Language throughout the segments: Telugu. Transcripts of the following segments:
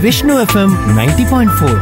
Vishnu FM ninety point four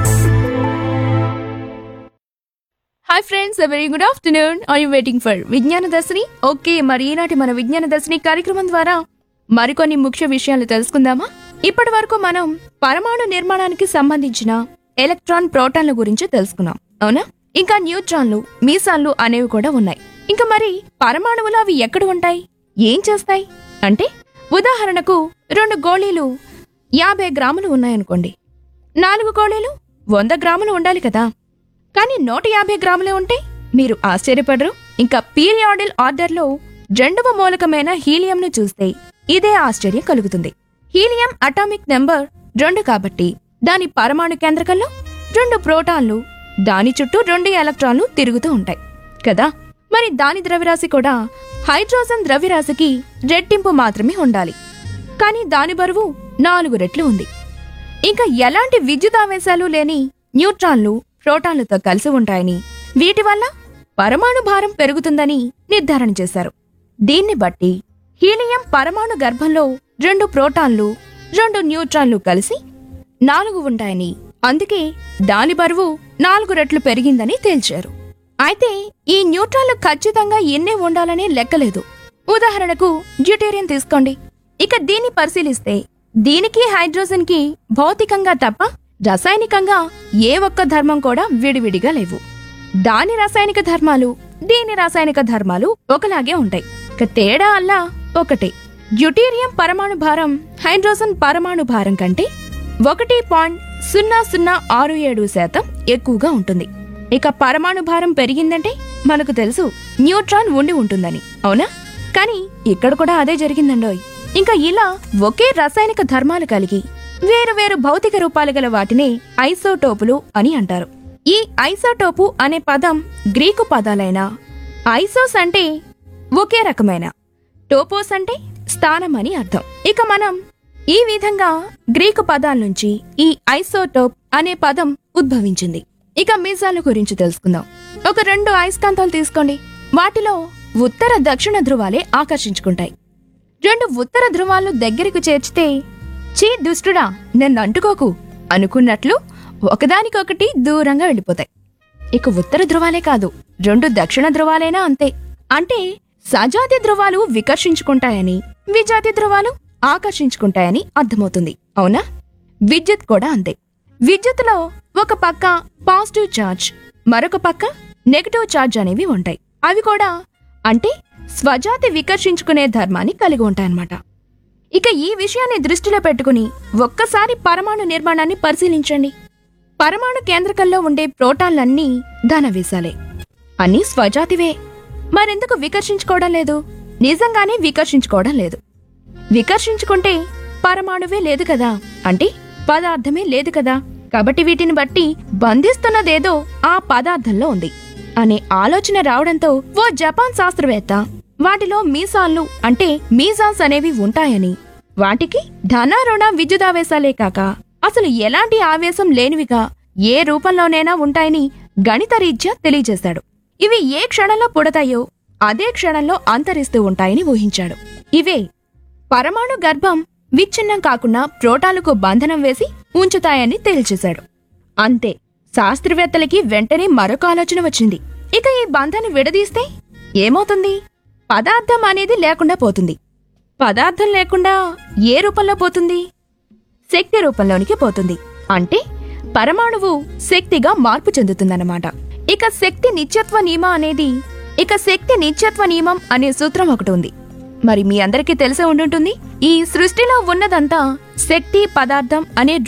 hi friends very good afternoon are you waiting for Vignana Darshini okay మరి ఈనాటి మన విజ్ఞాన దర్శిని కార్యక్రమం ద్వారా మరికొన్ని ముఖ్య విషయాలు తెలుసుకుందామా ఇప్పటి వరకు మనం పరమాణు నిర్మాణానికి సంబంధించిన ఎలక్ట్రాన్ ప్రోటాన్ల గురించి తెలుసుకున్నాం అవునా ఇంకా న్యూట్రాన్లు మీసాన్లు అనేవి కూడా ఉన్నాయి ఇంకా మరి పరమాణువులు అవి ఎక్కడ ఉంటాయి ఏం చేస్తాయి అంటే ఉదాహరణకు రెండు గోళీలు యాభై గ్రాములు ఉన్నాయనుకోండి నాలుగు గోళీలు వంద గ్రాములు ఉండాలి కదా కానీ నూట యాభై గ్రాములే ఉంటే మీరు ఆశ్చర్యపడరు ఇంకా పీరియాడిల్ ఆర్డర్లో రెండవ మూలకమైన హీలియంను చూస్తే ఇదే ఆశ్చర్యం కలుగుతుంది హీలియం అటామిక్ నెంబర్ రెండు కాబట్టి దాని పరమాణు కేంద్రకంలో రెండు ప్రోటాన్లు దాని చుట్టూ రెండు ఎలక్ట్రాన్లు తిరుగుతూ ఉంటాయి కదా మరి దాని ద్రవ్యరాశి కూడా హైడ్రోజన్ ద్రవ్యరాశికి రెట్టింపు మాత్రమే ఉండాలి కానీ దాని బరువు నాలుగు రెట్లు ఉంది ఇంకా ఎలాంటి విద్యుదావేశాలు లేని న్యూట్రాన్లు ప్రోటాన్లతో కలిసి ఉంటాయని వీటి వల్ల పరమాణు భారం పెరుగుతుందని నిర్ధారణ చేశారు దీన్ని బట్టి హీలియం పరమాణు గర్భంలో రెండు ప్రోటాన్లు రెండు న్యూట్రాన్లు కలిసి నాలుగు ఉంటాయని అందుకే దాని బరువు నాలుగు రెట్లు పెరిగిందని తేల్చారు అయితే ఈ న్యూట్రాన్లు ఖచ్చితంగా ఎన్నే ఉండాలనే లెక్కలేదు ఉదాహరణకు డ్యూటేరియన్ తీసుకోండి ఇక దీన్ని పరిశీలిస్తే దీనికి హైడ్రోజన్ కి భౌతికంగా తప్ప రసాయనికంగా ఏ ఒక్క ధర్మం కూడా విడివిడిగా లేవు దాని రాసాయనిక ధర్మాలు దీని రాసాయనిక ధర్మాలు ఒకలాగే ఉంటాయి ఇక తేడా అల్లా ఒకటే డ్యూటీరియం పరమాణు భారం హైడ్రోజన్ పరమాణు భారం కంటే ఒకటి పాయింట్ సున్నా సున్నా ఆరు ఏడు శాతం ఎక్కువగా ఉంటుంది ఇక పరమాణు భారం పెరిగిందంటే మనకు తెలుసు న్యూట్రాన్ ఉండి ఉంటుందని అవునా కానీ ఇక్కడ కూడా అదే జరిగిందండోయ్ ఇంకా ఇలా ఒకే రసాయనిక ధర్మాలు కలిగి వేరు వేరు భౌతిక రూపాలు గల వాటిని ఐసోటోపులు అని అంటారు ఈ ఐసోటోపు అనే పదం గ్రీకు పదాలైన ఐసోస్ అంటే ఒకే రకమైన టోపోస్ అంటే స్థానం అని అర్థం ఇక మనం ఈ విధంగా గ్రీకు పదాల నుంచి ఈ ఐసోటోప్ అనే పదం ఉద్భవించింది ఇక మీజాల గురించి తెలుసుకుందాం ఒక రెండు అయస్కాంతాలు తీసుకోండి వాటిలో ఉత్తర దక్షిణ ధృవాలే ఆకర్షించుకుంటాయి రెండు ఉత్తర ధృవాలను దగ్గరికి చేర్చితే చీ దుష్టుడా నన్ను అంటుకోకు అనుకున్నట్లు ఒకదానికొకటి దూరంగా వెళ్ళిపోతాయి ఇక ఉత్తర ధృవాలే కాదు రెండు దక్షిణ ధృవాలైనా అంతే అంటే సజాతి ధృవాలు వికర్షించుకుంటాయని విజాతి ధృవాలు ఆకర్షించుకుంటాయని అర్థమవుతుంది అవునా విద్యుత్ కూడా అంతే విద్యుత్తులో ఒక పక్క పాజిటివ్ ఛార్జ్ మరొక పక్క నెగటివ్ ఛార్జ్ అనేవి ఉంటాయి అవి కూడా అంటే స్వజాతి వికర్షించుకునే ధర్మాన్ని కలిగి ఉంటాయన్నమాట ఇక ఈ విషయాన్ని దృష్టిలో పెట్టుకుని ఒక్కసారి పరమాణు నిర్మాణాన్ని పరిశీలించండి పరమాణు కేంద్రకంలో ఉండే ప్రోటాన్లన్నీ ధనవీసాలే అన్నీ స్వజాతివే మరెందుకు వికర్షించుకోవడం లేదు నిజంగానే వికర్షించుకోవడం లేదు వికర్షించుకుంటే పరమాణువే లేదు కదా అంటే పదార్థమే లేదు కదా కాబట్టి వీటిని బట్టి బంధిస్తున్నదేదో ఆ పదార్థంలో ఉంది అనే ఆలోచన రావడంతో ఓ జపాన్ శాస్త్రవేత్త వాటిలో మీసాన్లు అంటే మీజాన్స్ అనేవి ఉంటాయని వాటికి ధన రుణ విద్యుదావేశాలే కాక అసలు ఎలాంటి ఆవేశం లేనివిగా ఏ రూపంలోనైనా ఉంటాయని గణితరీత్యా తెలియజేశాడు ఇవి ఏ క్షణంలో పుడతాయో అదే క్షణంలో అంతరిస్తూ ఉంటాయని ఊహించాడు ఇవే పరమాణు గర్భం విచ్ఛిన్నం కాకుండా ప్రోటాలకు బంధనం వేసి ఉంచుతాయని తేల్చేశాడు అంతే శాస్త్రవేత్తలకి వెంటనే మరొక ఆలోచన వచ్చింది ఇక ఈ బంధాన్ని విడదీస్తే ఏమవుతుంది పదార్థం అనేది లేకుండా పోతుంది పదార్థం లేకుండా ఏ రూపంలో పోతుంది శక్తి రూపంలోనికి పోతుంది అంటే పరమాణువు శక్తిగా మార్పు చెందుతుందన్నమాట ఇక శక్తి నిత్యత్వ నియమం అనేది ఇక శక్తి నిత్యత్వ నియమం అనే సూత్రం ఒకటి ఉంది మరి మీ అందరికీ తెలిసే ఉండుంటుంది ఈ సృష్టిలో ఉన్నదంతా శక్తి పదార్థం అనే